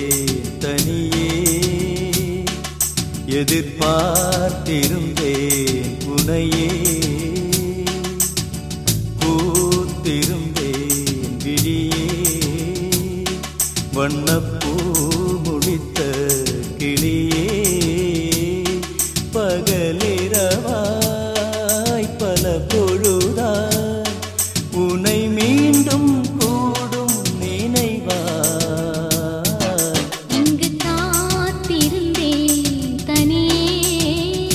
தனியே எதிர்பார்த்திருந்தேன் உனையே பூத்திருந்தேன் விழியே வண்ணப்பூ முடித்த கிளியே பகலிரவாய் பல பொழுதாய் உனை மீண்டும் கூடும் நினைவாய் இங்கு காத்திருந்தேன் தனியே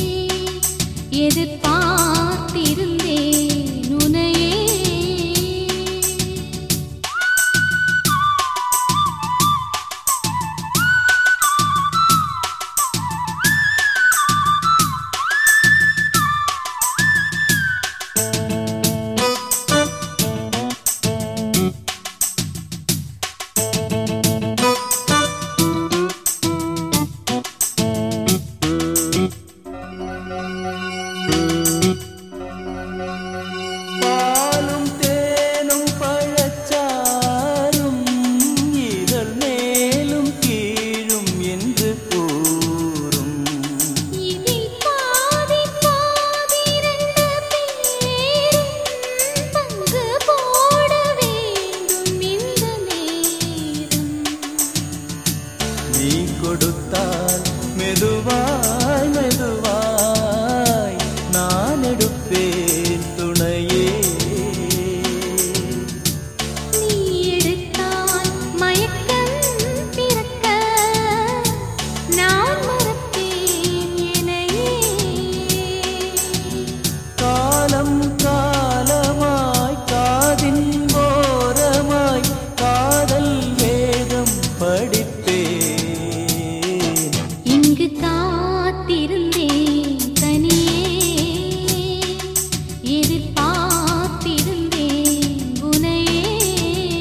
எதிர்பார்த்திருந்தேன் உனையே பாலும் தேனும் பழச்சாரும் இதழ் மேலும் கீழும் என்று கூறும் இதில் பாதி பாதி ரெண்டு பேரும் பங்கு போட வேண்டும் இந்த நேரம் நீ கொடுத்தால் மெதுவாய் மெதுவாய் நான் எடுப்பேன் துணையே நீ எடுத்தால் மயக்கம் பிறக்க நான் மறப்பேன் என்னையே காலம் காலமாய் காதின் ஓரமாய் காதல் வேதம் படிப்பேன் இங்கு காத்திருந்தேன் தனியே எதிர்பார்த்திருந்தேன் உனையே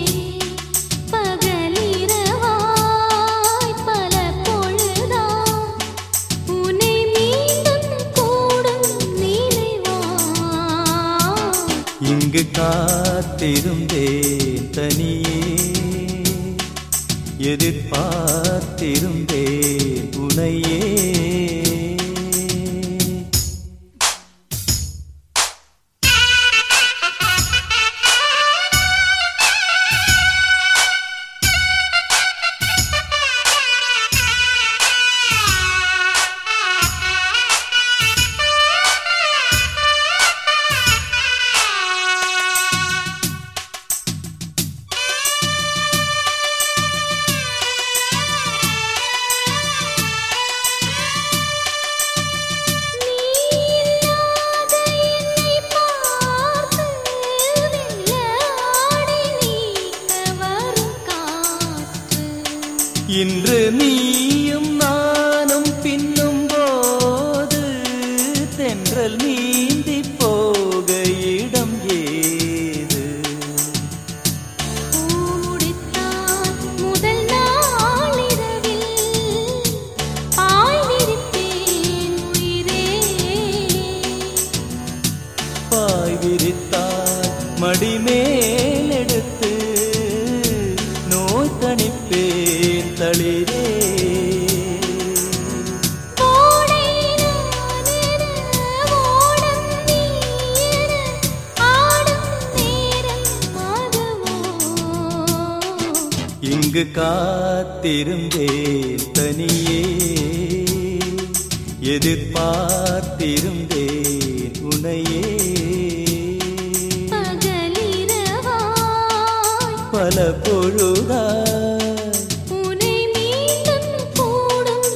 பகலிரவாய் பல பொழுதா உன்னை மீண்டும் கூடும் நினைவா இங்கு காத்திருந்தேன் தனியே எதிர்பார்த்திருந்தேன் உனையே நீ இல்லாத என்னை பார்த்து வெள்ளாடை நீக்க வரும் காற்று இன்று நீயும் நானும் பின்னும் போது தென்றல் நீந்தி போக இடம் ஏது பூமுடித்தால் முதல் நாளிரவில் பாய் விரிப்பேன் உயிரே பாய் விரித்தால் மடிமேல் எடுத்து நோய் தணிப்பேன் தளிரே கோடை நானென ஓடம் நீயென ஆடும் நேரம் அதுவோ இங்கு காத்திருந்தேன் தனியே எதிர்பார்த்திருந்தேன் உனையே பகலிரவாய் பல பொழுதாய் உனை மீண்டும் கூடும்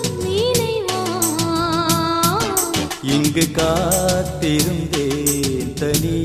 நினைவா இங்கு காத்திருந்தேன் தனியே